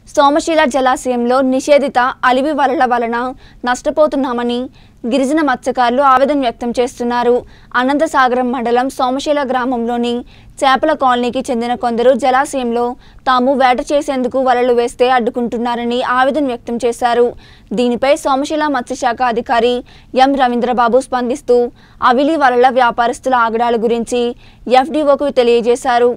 సోమశీల జలాశయంలో నిషేధిత అలివి వలల వలన నష్టపోతున్నామని గిరిజన మత్స్యకారులు ఆవేదన వ్యక్తం చేస్తున్నారు అనంతసాగరం మండలం సోమశీల గ్రామంలోని చేపల కాలనీకి చెందిన కొందరు జలాశయంలో తాము వేట చేసేందుకు వలలు వేస్తే అడ్డుకుంటున్నారని ఆవేదన వ్యక్తం చేశారు దీనిపై సోమశీల మత్స్యశాఖ అధికారి ఎం రవీంద్రబాబు స్పందిస్తూ అవిలి వలల వ్యాపారస్తుల ఆగడాల గురించి ఎఫ్డీఓకు తెలియజేశారు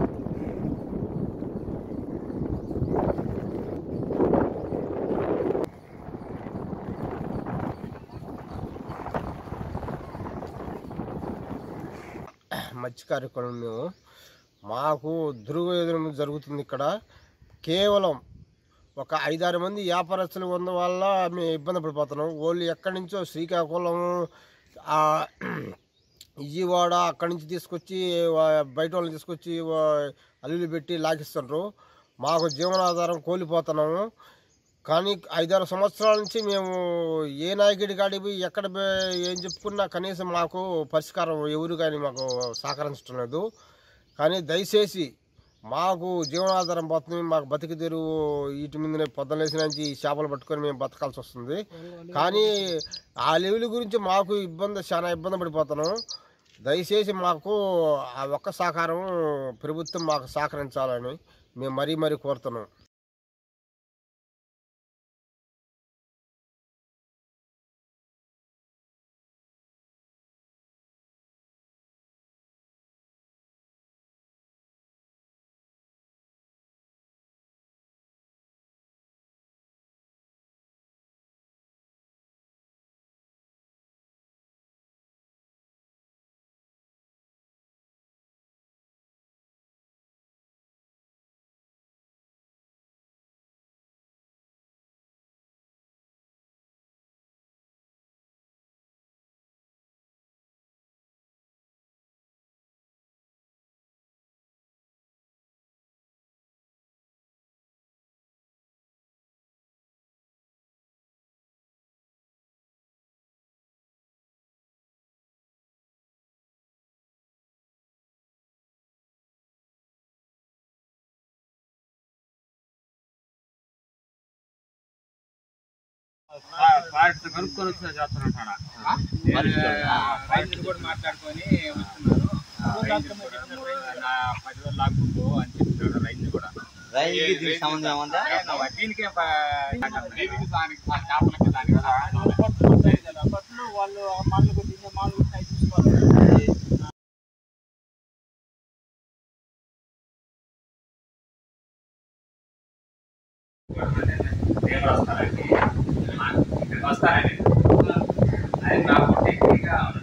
మత్స్యకారు ఇక్కడ మేము మాకు దుర్వేదన జరుగుతుంది ఇక్కడ కేవలం ఒక ఐదారు మంది వ్యాపారస్తులు ఉన్న వల్ల మేము ఇబ్బంది పడిపోతున్నాం వాళ్ళు ఎక్కడి నుంచో శ్రీకాకుళం ఆ, విజయవాడ అక్కడి నుంచి తీసుకొచ్చి వా- బయట వాళ్ళని తీసుకొచ్చి వా- అల్లులు పెట్టి లాగిస్తుండ్రు మాకు జీవనాధారం కోల్పోతున్నాము కానీ ఐదారు సంవత్సరాల నుంచి మేము ఏ నాయకుడి కాడికి పోయి ఎక్కడ పోయి ఏం చెప్పుకున్నా కనీసం మాకు పరిష్కారం ఎవరు కానీ మాకు సహకరించడం లేదు కానీ దయచేసి మాకు జీవనాధారం పోతుంది మాకు బతికి తెరువు వీటి మీదనే పొద్దులేసిన నుంచి ఈ చేపలు పట్టుకొని మేము బతకాల్సి వస్తుంది కానీ ఆ లెవెల్ గురించి మాకు ఇబ్బంది చాలా ఇబ్బంది పడిపోతున్నాం దయచేసి మాకు ఆ ఒక్క సహకారం ప్రభుత్వం మాకు సహకరించాలని మేము మరీ మరీ కోరుతున్నాం ఫారెస్ట్ కనుక్కొని వచ్చిన చేస్తున్నాడు ఆడ. రైతులు కూడా మాట్లాడుకొని వస్తున్నారు నా పదివేలు లాక్కుంటూ అని చెప్తున్నాడు రైతులు కూడా రైతుకి దీనికి సంబంధం ఏముందా దీనికే ప- దీనికి దానికి ఆ చేపలకి దానికి వాళ్ళు మాలు కొట్టింది మాలు కొట్టిన చూసుకోవాలి నేను వస్తానండి వస్తానండి అది నాకు టెక్నిక్గా